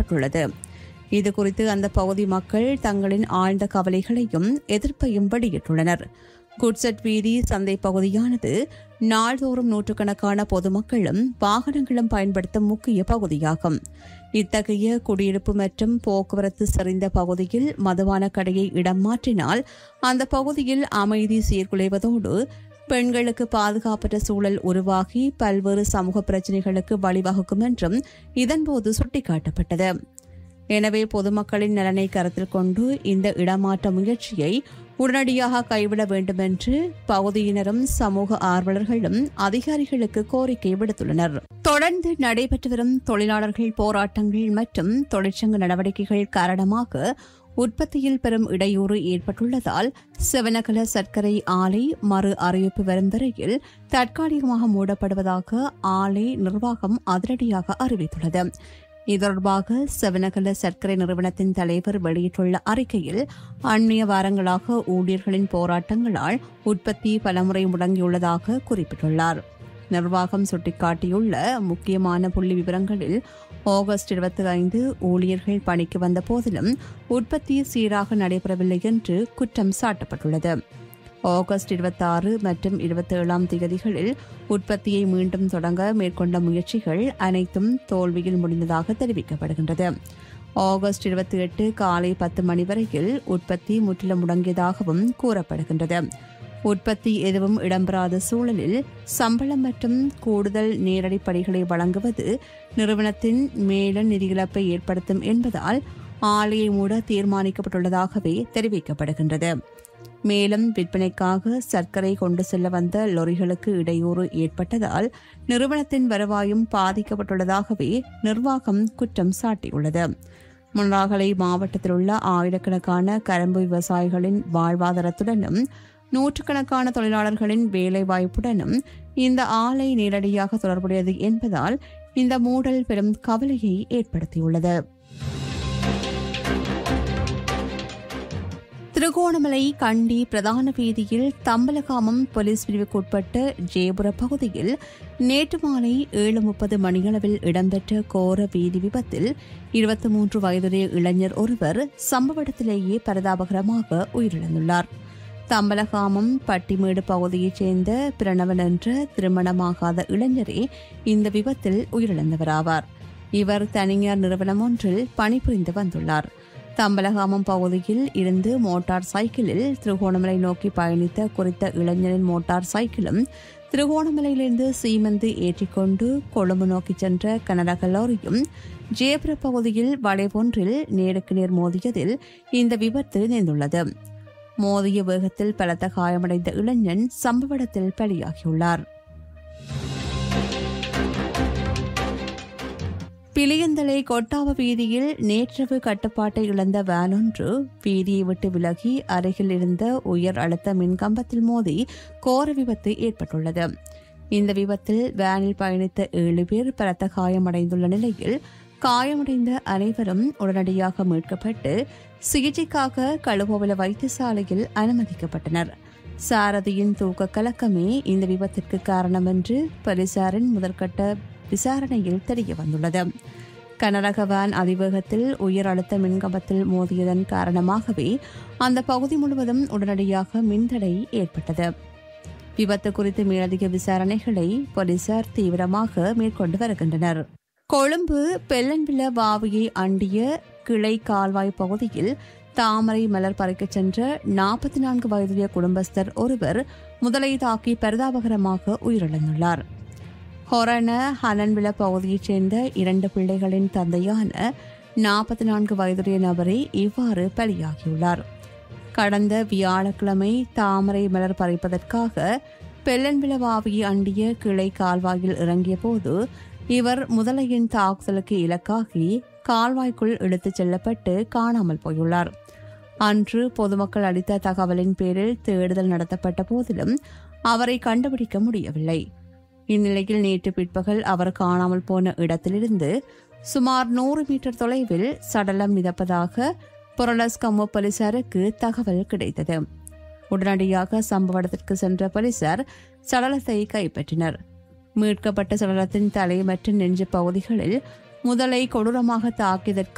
தெரிவிக்கப்பட்டுள்ளது இதுகுறித்து அந்த பகுதி மக்கள் தங்களின் ஆழ்ந்த கவலைகளையும் எதிர்ப்பையும் வெளியிட்டுள்ளனர் குட்சட் வீதி சந்தை பகுதியானது நாள்தோறும் நூற்றுக்கணக்கான பொதுமக்களும் வாகனங்களும் பயன்படுத்தும் முக்கிய பகுதியாகும் இத்தகைய குடியிருப்பு மற்றும் போக்குவரத்து சரிந்த பகுதியில் மதுபான கடையை இடம் மாற்றினால் அந்த பகுதியில் அமைதி சீர்குலைவதோடு பெண்களுக்கு பாதுகாப்பற்ற சூழல் உருவாகி பல்வேறு சமூக பிரச்சினைகளுக்கு வழிவகுக்கும் என்றும் இதன்போது சுட்டிக்காட்டப்பட்டது எனவே பொதுமக்களின் நலனை கருத்தில் கொண்டு இந்த இடமாற்ற முயற்சியை உடனடியாக கைவிட வேண்டும் என்று பகுதியினரும் சமூக ஆர்வலர்களும் அதிகாரிகளுக்கு கோரிக்கை விடுத்துள்ளனர் தொடர்ந்து நடைபெற்று வரும் தொழிலாளர்கள் போராட்டங்கள் மற்றும் தொழிற்சங்க நடவடிக்கைகள் காரணமாக உற்பத்தியில் பெரும் இடையூறு ஏற்பட்டுள்ளதால் சிவனகல சர்க்கரை ஆலை மறு அறிவிப்பு வரும் வரையில் தற்காலிகமாக மூடப்படுவதாக ஆலை நிர்வாகம் அதிரடியாக அறிவித்துள்ளது இது தொடர்பாக செவனகல சர்க்கரை நிறுவனத்தின் தலைவர் வெளியிட்டுள்ள அறிக்கையில் அண்மைய வாரங்களாக ஊழியர்களின் போராட்டங்களால் உற்பத்தி பலமுறை முடங்கியுள்ளதாக குறிப்பிட்டுள்ளார் நிர்வாகம் சுட்டிக்காட்டியுள்ள முக்கியமான புள்ளி விவரங்களில் ஆகஸ்ட் இருபத்தி ஐந்து ஊழியர்கள் பணிக்கு வந்த போதிலும் உற்பத்தி சீராக நடைபெறவில்லை என்று குற்றம் சாட்டப்பட்டுள்ளது ஆகஸ்ட் இருபத்தாறு மற்றும் இருபத்தேழாம் தேதிகளில் உற்பத்தியை மீண்டும் தொடங்க மேற்கொண்ட முயற்சிகள் அனைத்தும் தோல்வியில் முடிந்ததாக தெரிவிக்கப்படுகின்றது ஆகஸ்ட் இருபத்தி எட்டு காலை பத்து மணி வரையில் உற்பத்தி முற்றிலும் முடங்கியதாகவும் கூறப்படுகின்றது உற்பத்தி எதுவும் இடம்பெறாத சூழலில் சம்பளம் மற்றும் கூடுதல் நேரடி படிகளை வழங்குவது நிறுவனத்தின் மேல நிதி இழப்பை ஏற்படுத்தும் என்பதால் ஆலையை மூட தீர்மானிக்கப்பட்டுள்ளதாகவே தெரிவிக்கப்படுகின்றது மேலும் விற்பனைக்காக சர்க்கரை கொண்டு செல்ல வந்த லொரிகளுக்கு இடையூறு ஏற்பட்டதால் நிறுவனத்தின் வருவாயும் பாதிக்கப்பட்டுள்ளதாகவே நிர்வாகம் குற்றம் சாட்டியுள்ளது முன்னாகலை மாவட்டத்தில் உள்ள ஆயிரக்கணக்கான கரும்பு விவசாயிகளின் வாழ்வாதாரத்துடனும் நூற்றுக்கணக்கான தொழிலாளர்களின் வேலைவாய்ப்புடனும் இந்த ஆலை நேரடியாக தொடர்புடையது என்பதால் இந்த மூடல் பெரும் கவலையை ஏற்படுத்தியுள்ளது திருகோணமலை கண்டி பிரதான வீதியில் தம்பலகாமம் போலீஸ் பிரிவுக்குட்பட்ட ஜேபுர பகுதியில் நேற்று மாலை ஏழு முப்பது மணியளவில் இடம்பெற்ற கோர வீதி விபத்தில் இருபத்தி மூன்று வயதுடைய இளைஞர் ஒருவர் சம்பவ இடத்திலேயே பரிதாபகரமாக உயிரிழந்துள்ளார் தம்பலகாமம் பட்டிமேடு பகுதியைச் சேர்ந்த பிரணவன் என்ற திருமணமாகாத இளைஞரே இந்த விபத்தில் உயிரிழந்தவராவார் இவர் தனியார் நிறுவனம் ஒன்றில் பணிபுரிந்து வந்துள்ளார் தம்பலகாமம் பகுதியில் இருந்து மோட்டார் சைக்கிளில் திருகோணமலை நோக்கி பயணித்த குறித்த இளைஞரின் மோட்டார் சைக்கிளும் திருகோணமலையிலிருந்து சீமந்து ஏற்றிக்கொண்டு கொழும்பு நோக்கி சென்ற கனரக லாரியும் ஜேபுர பகுதியில் வளைவொன்றில் நேருக்கு நேர் மோதியதில் இந்த விபத்து நேர்ந்துள்ளது மோதிய வேகத்தில் பலத்த காயமடைந்த இளைஞன் சம்பவ இடத்தில் பலியாகியுள்ளார் பிளியந்தலை கொட்டாவ வீதியில் நேற்றிரவு கட்டுப்பாட்டை இழந்த வேன் ஒன்று வீதியை விட்டு விலகி அருகில் இருந்த உயர் அழுத்த மின்கம்பத்தில் மோதி கோர விபத்து ஏற்பட்டுள்ளது இந்த விபத்தில் வேனில் பயணித்த ஏழு பேர் பலத்த காயமடைந்துள்ள நிலையில் காயமடைந்த அனைவரும் உடனடியாக மீட்கப்பட்டு சிகிச்சைக்காக கழுகோவல வைத்தியசாலையில் அனுமதிக்கப்பட்டனர் சாரதியின் தூக்க கலக்கமே இந்த விபத்திற்கு காரணம் என்று போலீசாரின் முதற்கட்ட விசாரணையில் தெரிய வந்துள்ளது கனரக வேன் அதிவேகத்தில் உயர் அழுத்த மின்கம்பத்தில் மோதியதன் காரணமாகவே அந்த பகுதி முழுவதும் உடனடியாக மின்தடை ஏற்பட்டது விபத்து குறித்து மேலதிக விசாரணைகளை போலீசார் தீவிரமாக மேற்கொண்டு வருகின்றனர் கொழும்பு பெல்லன்வில வாவியை அண்டிய கிளை கால்வாய் பகுதியில் தாமரை மலர் பறிக்கச் சென்ற நாற்பத்தி நான்கு வயதுடைய குடும்பஸ்தர் ஒருவர் முதலை தாக்கி பரிதாபகரமாக உயிரிழந்துள்ளார் ஹொரண ஹனன்வில பகுதியைச் சேர்ந்த இரண்டு பிள்ளைகளின் தந்தையான நாற்பத்தி நான்கு வயதுடைய நபரை இவ்வாறு பலியாகியுள்ளார் கடந்த வியாழக்கிழமை தாமரை மலர் பறிப்பதற்காக பெல்லன்விளவாவியை அண்டிய கிளை கால்வாயில் இறங்கிய போது இவர் முதலையின் தாக்குதலுக்கு இலக்காகி கால்வாய்க்குள் இழுத்துச் செல்லப்பட்டு காணாமல் போயுள்ளார் அன்று பொதுமக்கள் அளித்த தகவலின் பேரில் தேடுதல் நடத்தப்பட்ட போதிலும் அவரை கண்டுபிடிக்க முடியவில்லை இந்நிலையில் நேற்று பிற்பகல் அவர் காணாமல் போன இடத்திலிருந்து சுமார் நூறு மீட்டர் தொலைவில் சடலம் மிதப்பதாக பொரலஸ்கமோ போலீசாருக்கு தகவல் கிடைத்தது உடனடியாக சம்பவ இடத்திற்கு சென்ற போலீசார் சடலத்தை கைப்பற்றினர் மீட்கப்பட்ட சடலத்தின் தலை மற்றும் நெஞ்சு பகுதிகளில் முதலை கொடூரமாக தாக்கியதற்கு